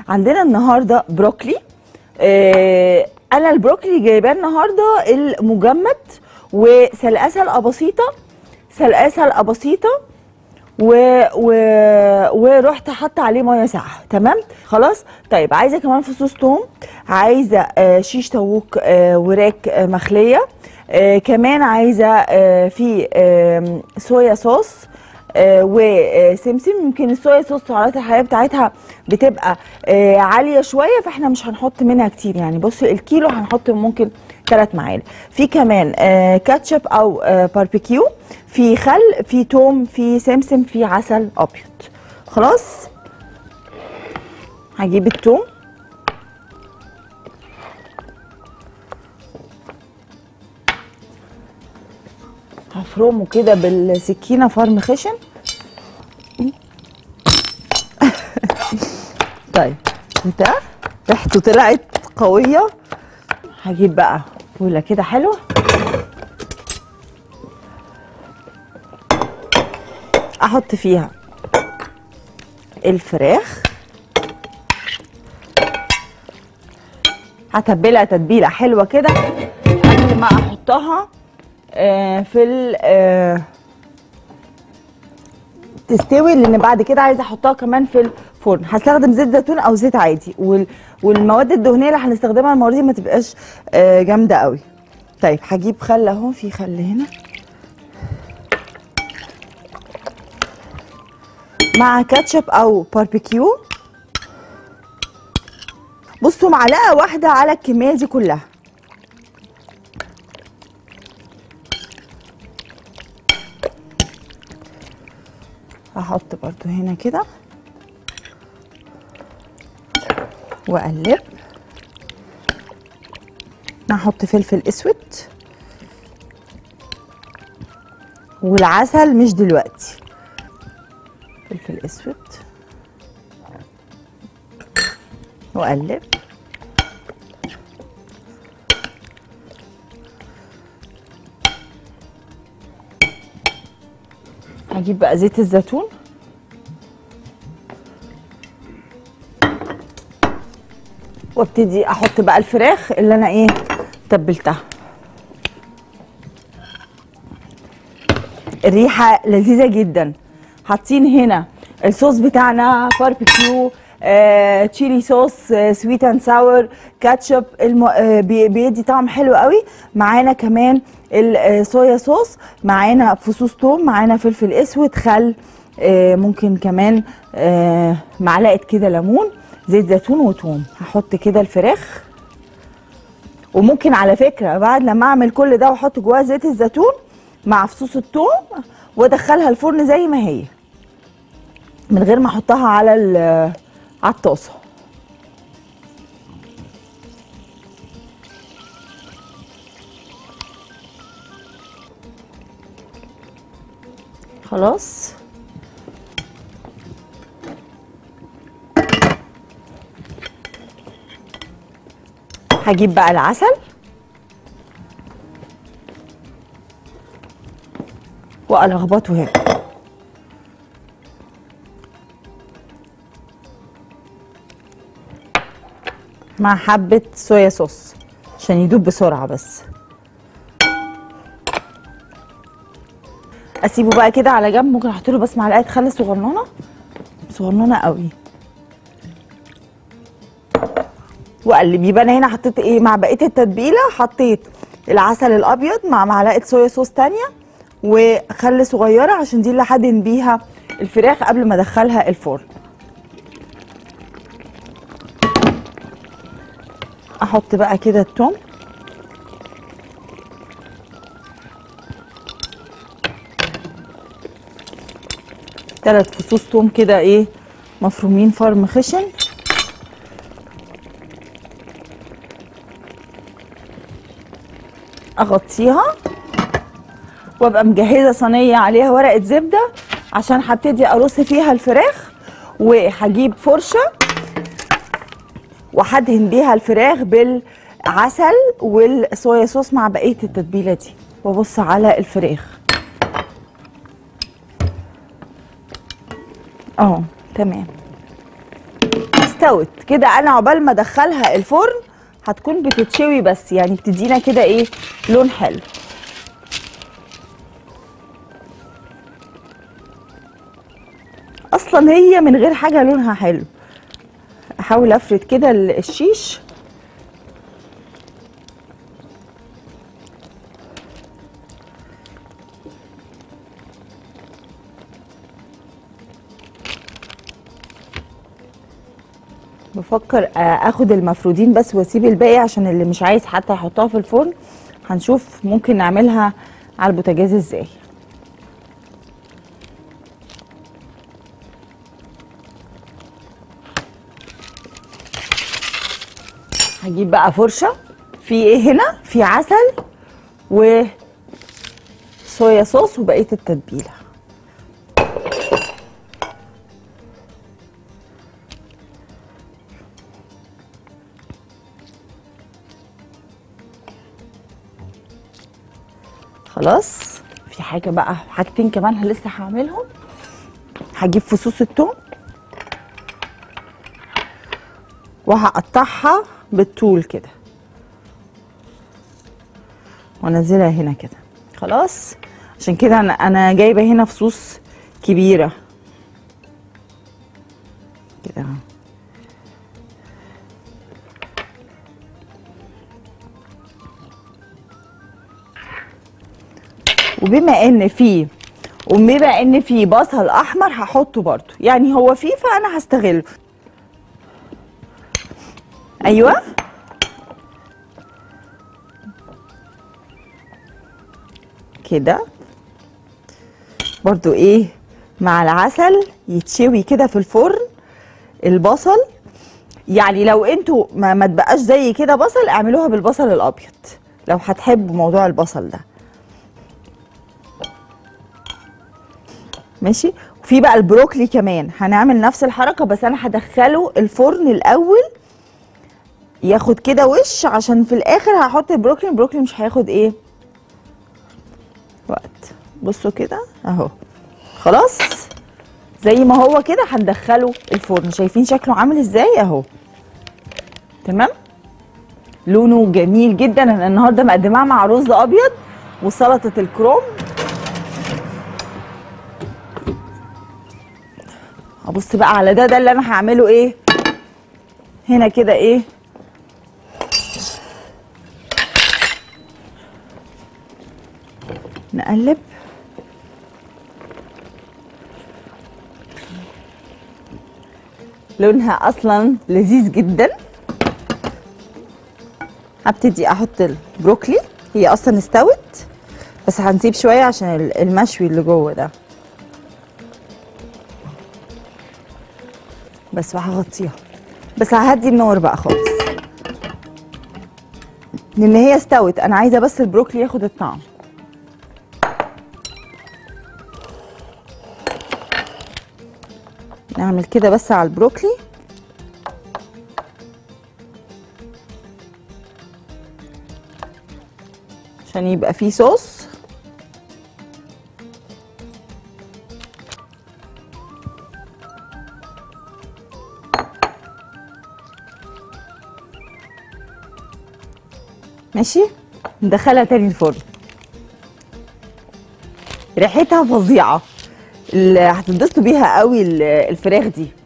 عندنا النهارده بروكلي آه انا البروكلي جايباه النهارده المجمد وسلقسه بسيطه سلقسه بسيطه و... و... ورحت حاطه عليه ميه ساقعه تمام خلاص طيب عايزه كمان فصوص توم عايزه آه شيش طاووق آه وراك آه مخليه آه كمان عايزه آه في آه صويا صوص آه وسمسم يمكن الصويا صوص سعرات الحراريه بتاعتها بتبقى آه عاليه شويه فاحنا مش هنحط منها كتير يعني بصوا الكيلو هنحط ممكن ثلاث معالق في كمان آه كاتشب او آه باربيكيو في خل في توم في سمسم في عسل ابيض خلاص هجيب التوم هفرمه كده بالسكينه فرم خشن طيب انت ريحته طلعت قويه هجيب بقى بوله كده حلوه احط فيها الفراخ هتبلها تتبيله حلوه كده قبل ما احطها آه في ال آه تستوي لان بعد كده عايزه احطها كمان في الفرن هستخدم زيت زيتون او زيت عادي وال والمواد الدهنيه اللي هنستخدمها المره دي ما تبقاش آه جامده قوي طيب هجيب خل اهو في خل هنا مع كاتشب او باربيكيو بصوا معلقه واحده على الكميه دي كلها هحط برضو هنا كده واقلب هحط فلفل اسود والعسل مش دلوقتي فلفل اسود واقلب هجيب بقى زيت الزيتون وابتدي احط بقى الفراخ اللي انا ايه تبلتها الريحه لذيذه جدا حاطين هنا الصوص بتاعنا باربيكيو آه، تشيلي صوص آه، سويت اند ساور كاتشب الم... آه، بي- بيدي طعم حلو قوي معانا كمان الصويا صوص معانا فصوص توم معانا فلفل اسود خل آه، ممكن كمان آه، معلقه كده ليمون زيت زيتون وتوم هحط كده الفراخ وممكن على فكره بعد لما اعمل كل ده واحط جواها زيت الزيتون مع فصوص الثوم وادخلها الفرن زي ما هي من غير ما احطها على ال- على الطاسه خلاص هجيب بقى العسل والخبطه هنا مع حبة صويا صوص عشان يدوب بسرعة بس اسيبه بقى كده على جنب ممكن احط له بس معلقة خل صغننة صغننة قوي واقلب يبقى انا هنا حطيت ايه مع بقيه التتبيله حطيت العسل الابيض مع معلقه صويا صوص تانية وخل صغيره عشان دي اللي هدهن بيها الفراخ قبل ما ادخلها الفرن احط بقى كده التوم ثلاث فصوص توم كده ايه مفرومين فرم خشن اغطيها وابقى مجهزه صينيه عليها ورقه زبده عشان هبتدي ارص فيها الفراخ وهجيب فرشه وهدهن بيها الفراخ بالعسل والصويا صوص مع بقيه التتبيله دي وابص على الفراخ اه تمام استوت كده انا عقبال ما ادخلها الفرن هتكون بتتشوي بس يعني بتدينا كده ايه لون حلو اصلا هي من غير حاجه لونها حلو احاول افرد كده ال- الشيش بفكر آه، اخد المفرودين بس واسيب الباقي عشان اللي مش عايز حتى يحطها في الفرن هنشوف ممكن نعملها على البوتاجاز ازاي هجيب بقى فرشه في ايه هنا في عسل و صويا صوص وبقيه التتبيله خلاص في حاجه بقى حاجتين كمان لسه هعملهم هجيب فصوص الثوم وهقطعها بالطول كده وانزلها هنا كده خلاص عشان كده انا انا جايبه هنا فصوص كبيره كده اهو. وبما ان في وبما ان في بصل احمر هحطه برضو يعني هو فيه فانا هستغله ايوه كده برضو ايه مع العسل يتشوي كده في الفرن البصل يعني لو انتوا ما, ما تبقاش زي كده بصل اعملوها بالبصل الابيض لو هتحبوا موضوع البصل ده ماشي وفي بقى البروكلي كمان هنعمل نفس الحركه بس انا هدخله الفرن الاول ياخد كده وش عشان في الاخر هحط البروكلي البروكلي مش هياخد ايه وقت بصوا كده اهو خلاص زي ما هو كده هندخله الفرن شايفين شكله عامل ازاي اهو تمام لونه جميل جدا انا النهارده مقدماه مع رز ابيض وسلطه الكروم ابص بقى على ده ده اللي انا هعمله ايه هنا كده ايه نقلب لونها اصلا لذيذ جدا هبتدي احط البروكلي هي اصلا استوت بس هنسيب شويه عشان ال- المشوي اللي جوه ده بس وهغطيها بس ههدي النار بقى خالص لان هي استوت انا عايزه بس البروكلي ياخد الطعم نعمل كده بس على البروكلي عشان يبقى فيه صوص ماشي ندخلها تاني الفرن ريحتها فظيعه ال- هتتبسطوا بيها قوي ال- الفراخ دي